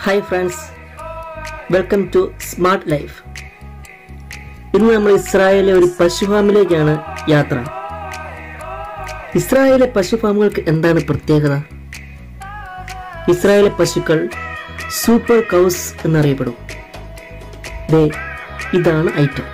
hi friends welcome to smart life ഇന്ന് നമ്മൾ ഇസ്രായേലിലെ ഒരു പശു ഫാമിലേക്കാണ് യാത്ര ഇസ്രായേലിലെ പശു ഫാമുകൾക്ക് എന്താണ് പ്രത്യേകത ഇസ്രായേലിലെ പശുക്കൾ സൂപ്പർ കൗസ് എന്നറിയപ്പെടും ദേ ഇതാണ് ഐറ്റം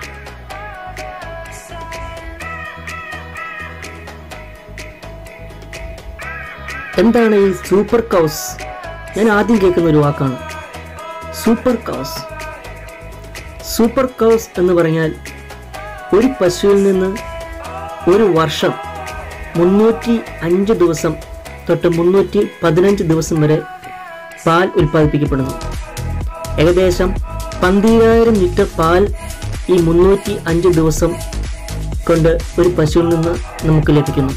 എന്താണ് ഈ സൂപ്പർ കൗസ് ഞാൻ ആദ്യം കേൾക്കുന്ന ഒരു വാക്കാണ് സൂപ്പർ കൗസ് സൂപ്പർ കൗസ് എന്ന് പറഞ്ഞാൽ ഒരു പശുവിൽ നിന്ന് ഒരു വർഷം മുന്നൂറ്റി അഞ്ച് ദിവസം തൊട്ട് മുന്നൂറ്റി പതിനഞ്ച് ദിവസം വരെ പാൽ ഉൽപ്പാദിപ്പിക്കപ്പെടുന്നു ഏകദേശം പന്തിരായിരം ലിറ്റർ പാൽ ഈ മുന്നൂറ്റി അഞ്ച് ദിവസം കൊണ്ട് ഒരു പശുവിൽ നിന്ന് നമുക്ക് ലഭിക്കുന്നു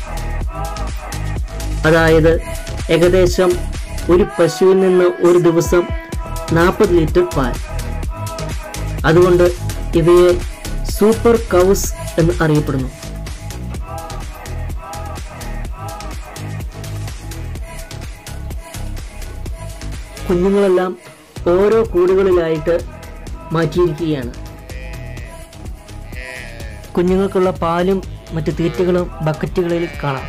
അതായത് ഏകദേശം ഒരു പശുവിൽ നിന്ന് ഒരു ദിവസം നാൽപ്പത് ലിറ്റർ പാൽ അതുകൊണ്ട് ഇവയെ സൂപ്പർ കൗസ് എന്ന് അറിയപ്പെടുന്നു കുഞ്ഞുങ്ങളെല്ലാം ഓരോ കൂടുകളിലായിട്ട് മാറ്റിയിരിക്കുകയാണ് കുഞ്ഞുങ്ങൾക്കുള്ള പാലും മറ്റു തീറ്റകളും ബക്കറ്റുകളിൽ കാണാം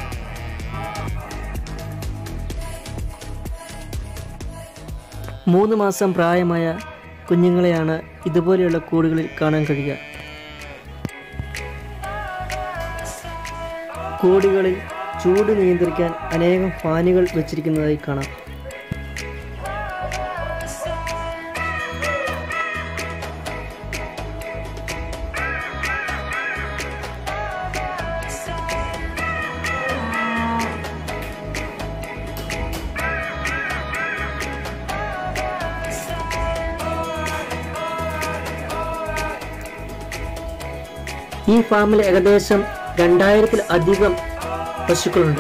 മൂന്ന് മാസം പ്രായമായ കുഞ്ഞുങ്ങളെയാണ് ഇതുപോലെയുള്ള കൂടുകളിൽ കാണാൻ കഴിയുക കൂടുകളിൽ ചൂട് നിയന്ത്രിക്കാൻ അനേകം ഫാനുകൾ വെച്ചിരിക്കുന്നതായി കാണാം ഈ ഫാമിൽ ഏകദേശം രണ്ടായിരത്തിൽ അധികം പശുക്കളുണ്ട്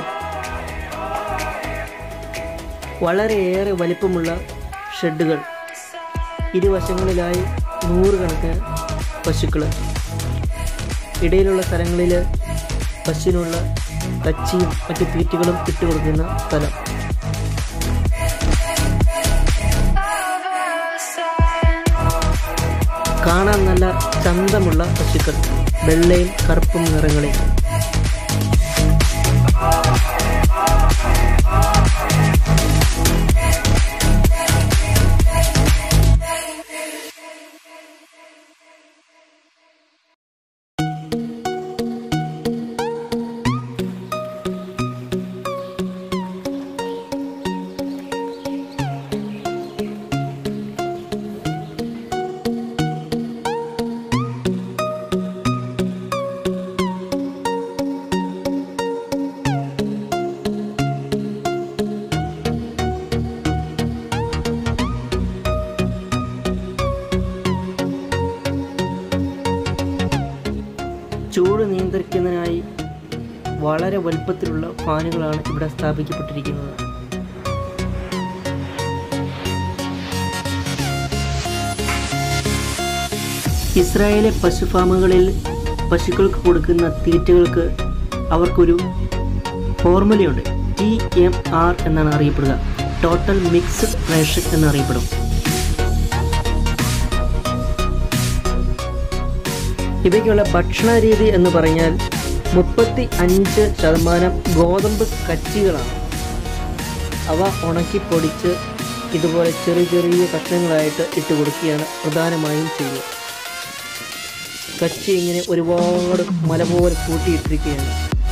വളരെയേറെ വലിപ്പമുള്ള ഷെഡുകൾ ഇരുവശങ്ങളിലായി നൂറുകണക്കിന് പശുക്കൾ ഇടയിലുള്ള സ്ഥലങ്ങളിൽ പശുവിനുള്ള കച്ചിയും മറ്റു തീറ്റുകളും ഇട്ടുകൊടുക്കുന്ന സ്ഥലം കാണാൻ നല്ല ചന്തമുള്ള പശുക്കൾ വെള്ളയും കറുപ്പും നിറങ്ങളിൽ ചൂട് നിയന്ത്രിക്കുന്നതിനായി വളരെ വലുപ്പത്തിലുള്ള ഫാനുകളാണ് ഇവിടെ സ്ഥാപിക്കപ്പെട്ടിരിക്കുന്നത് ഇസ്രായേലിലെ പശു ഫാമുകളിൽ പശുക്കൾക്ക് കൊടുക്കുന്ന തീറ്റകൾക്ക് അവർക്കൊരു ഫോർമുലയുണ്ട് ടി എം ആർ എന്നാണ് അറിയപ്പെടുക ടോട്ടൽ മിക്സ്ഡ് റേഷൻ എന്നറിയപ്പെടും ഇവയ്ക്കുള്ള ഭക്ഷണ രീതി എന്ന് പറഞ്ഞാൽ മുപ്പത്തി അഞ്ച് ശതമാനം ഗോതമ്പ് കച്ചികളാണ് അവ ഉണക്കി പൊടിച്ച് ഇതുപോലെ ചെറിയ ചെറിയ കഷ്ണങ്ങളായിട്ട് ഇട്ട് കൊടുക്കുകയാണ് പ്രധാനമായും ചെയ്യുക കച്ചി ഇങ്ങനെ ഒരുപാട് മല പോലെ കൂട്ടിയിട്ടിരിക്കുകയാണ്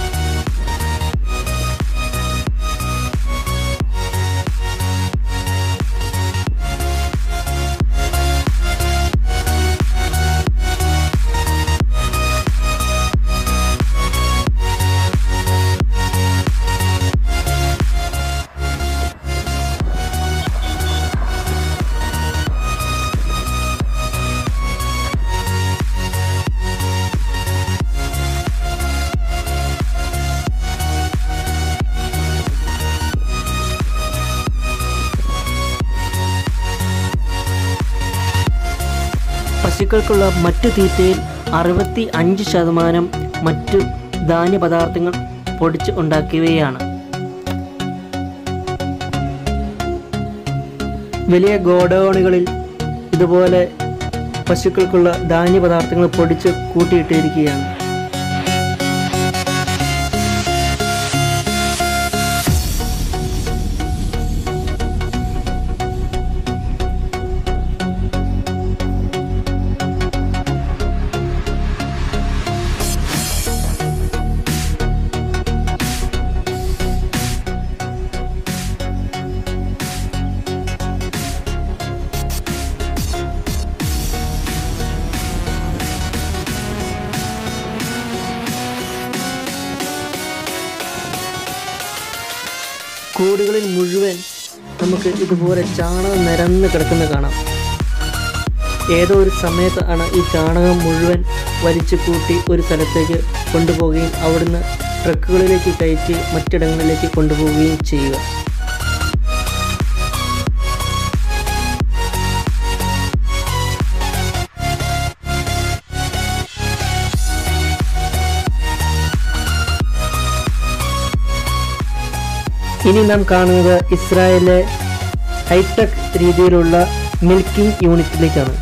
പശുക്കൾക്കുള്ള മറ്റു തീറ്റയിൽ അറുപത്തി അഞ്ച് ശതമാനം മറ്റു ധാന്യപദാർത്ഥങ്ങൾ പൊടിച്ച് ഉണ്ടാക്കിയവയാണ് വലിയ ഗോഡൗണുകളിൽ ഇതുപോലെ പശുക്കൾക്കുള്ള ധാന്യപദാർത്ഥങ്ങൾ പൊടിച്ച് കൂട്ടിയിട്ടിരിക്കുകയാണ് കൂടുകളിൽ മുഴുവൻ നമുക്ക് ഇതുപോലെ ചാണകം നിരന്ന് കിടക്കുന്നത് കാണാം ഏതോ ഒരു സമയത്ത് ആണ് ഈ ചാണകം മുഴുവൻ വലിച്ചു കൂട്ടി ഒരു സ്ഥലത്തേക്ക് കൊണ്ടുപോവുകയും അവിടുന്ന് ട്രക്കുകളിലേക്ക് കയറ്റി മറ്റിടങ്ങളിലേക്ക് കൊണ്ടുപോവുകയും ചെയ്യുക ഇനി നാം കാണുന്നത് ഇസ്രായേലിലെ ഹൈടെക് രീതിയിലുള്ള മിൽക്കിംഗ് യൂണിറ്റിലേക്കാണ്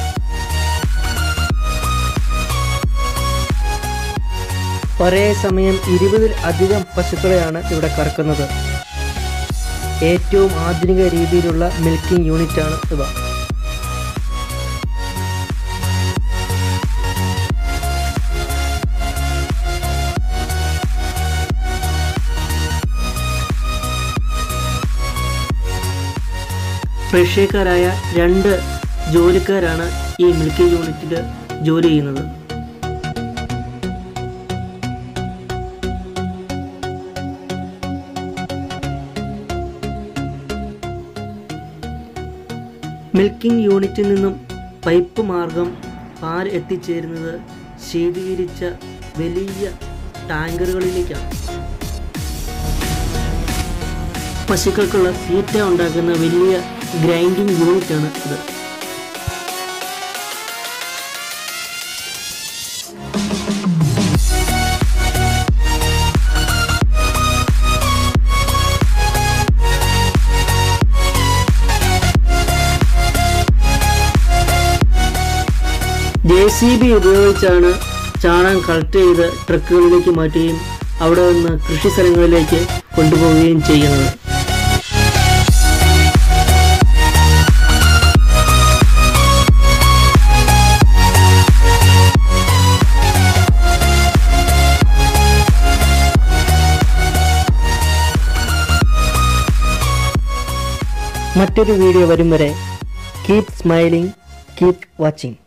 ഒരേ സമയം ഇരുപതിൽ അധികം പശുക്കളെയാണ് ഇവിടെ കറക്കുന്നത് ഏറ്റവും ആധുനിക രീതിയിലുള്ള മിൽക്കിംഗ് യൂണിറ്റാണ് ഇവ റഷ്യക്കാരായ രണ്ട് ജോലിക്കാരാണ് ഈ മിൽക്കിംഗ് യൂണിറ്റിൽ ജോലി ചെയ്യുന്നത് മിൽക്കിംഗ് യൂണിറ്റിൽ നിന്നും പൈപ്പ് മാർഗം പാൽ എത്തിച്ചേരുന്നത് ശീതീകരിച്ച വലിയ ടാങ്കറുകളിലേക്കാണ് പശുക്കൾക്കുള്ള തീറ്റ ഉണ്ടാക്കുന്ന വലിയ ഗ്രൈൻഡിങ് യൂണിറ്റാണ് ഇത് ജെ സി ബി ഉപയോഗിച്ചാണ് ചാണകം കളക്ട് ചെയ്ത് ട്രക്കുകളിലേക്ക് മാറ്റുകയും അവിടെ നിന്ന് കൃഷി സ്ഥലങ്ങളിലേക്ക് കൊണ്ടുപോവുകയും ചെയ്യുന്നത് മറ്റൊരു വീഡിയോ വരും വരെ കീപ് സ്മൈലിംഗ് കീപ് വാച്ചിങ്